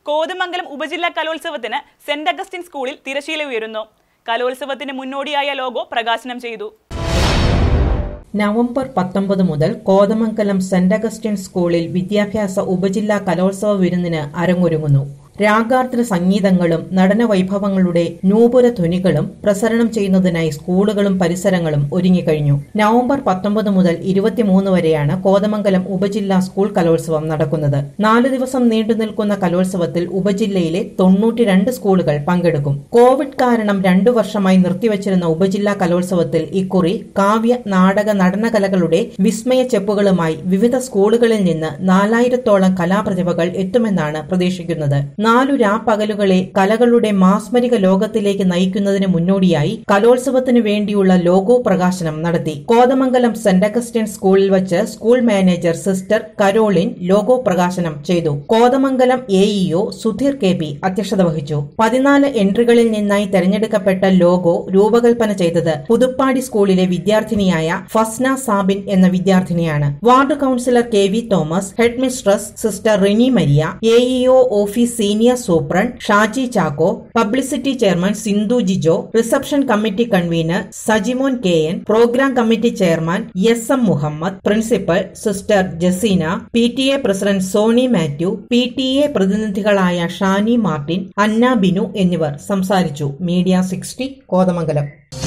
കോതമംഗലം ഉപജില്ലാ കലോത്സവത്തിന് saint Augustine സ്കൂളിൽ തിരശീല ഉയരുന്നു കലോത്സവത്തിന് മുന്നോടിയായ ലോഗോ പ്രകാശനം ചെയ്തു നവംബർ പത്തൊമ്പത് മുതൽ കോതമംഗലം സെന്റ് അഗസ്റ്റിൻ സ്കൂളിൽ വിദ്യാഭ്യാസ ഉപജില്ലാ കലോത്സവ വിരുന്നിന് അരങ്ങൊരുങ്ങുന്നു രാഗാർദ്ര സംഗീതങ്ങളും നടന വൈഭവങ്ങളുടെ നൂപുര ധ്വനികളും പ്രസരണം ചെയ്യുന്നതിനായി സ്കൂളുകളും പരിസരങ്ങളും ഒരുങ്ങിക്കഴിഞ്ഞു നവംബർ പത്തൊമ്പത് മുതൽ ഇരുപത്തിമൂന്ന് വരെയാണ് കോതമംഗലം ഉപജില്ലാ സ്കൂൾ കലോത്സവം നടക്കുന്നത് നാല് ദിവസം നീണ്ടു നിൽക്കുന്ന കലോത്സവത്തിൽ ഉപജില്ലയിലെ തൊണ്ണൂറ്റിരണ്ട് സ്കൂളുകൾ പങ്കെടുക്കും കോവിഡ് കാരണം രണ്ടു വർഷമായി നിർത്തിവച്ചിരുന്ന ഉപജില്ലാ കലോത്സവത്തിൽ ഇക്കുറി കാവ്യ നാടക നടനകലകളുടെ വിസ്മയ ചെപ്പുകളുമായി വിവിധ സ്കൂളുകളിൽ നിന്ന് നാലായിരത്തോളം കലാപ്രതിഭകൾ എത്തുമെന്നാണ് പ്രതീക്ഷിക്കുന്നത് നാലു രാപ്പകലുകളെ കലകളുടെ മാസ്മരിക ലോകത്തിലേക്ക് നയിക്കുന്നതിന് മുന്നോടിയായി കലോത്സവത്തിന് വേണ്ടിയുള്ള ലോഗോ പ്രകാശനം നടത്തി കോതമംഗലം സെന്റ് അഗസ്റ്റിൻ സ്കൂളിൽ വച്ച് school manager sister Caroline logo പ്രകാശനം ചെയ്തു Kothamangalam AEO Sudheer K P അധ്യക്ഷത വഹിച്ചു പതിനാല് എൻട്രികളിൽ നിന്നായി തെരഞ്ഞെടുക്കപ്പെട്ട ലോഗോ രൂപകൽപ്പന ചെയ്തത് പുതുപ്പാടി സ്കൂളിലെ വിദ്യാർത്ഥിനിയായ ഫസ്ന സാബിൻ എന്ന വിദ്യാർത്ഥിനിയാണ് ward councillor K V Thomas headmistress sister Rini Maria AEO office senior superintendent Shaji Chacko publicity chairman Sindhu Jijo reception committee convener Sajimon K N programme committee chairman S M Muhammad principal sister Jaseena P T A president Soni Mathew P T A പ്രതിനിധികളായ Shani Martin Anna Binu എന്നിവർ സംസാരിച്ചു media sixty Kothamangalam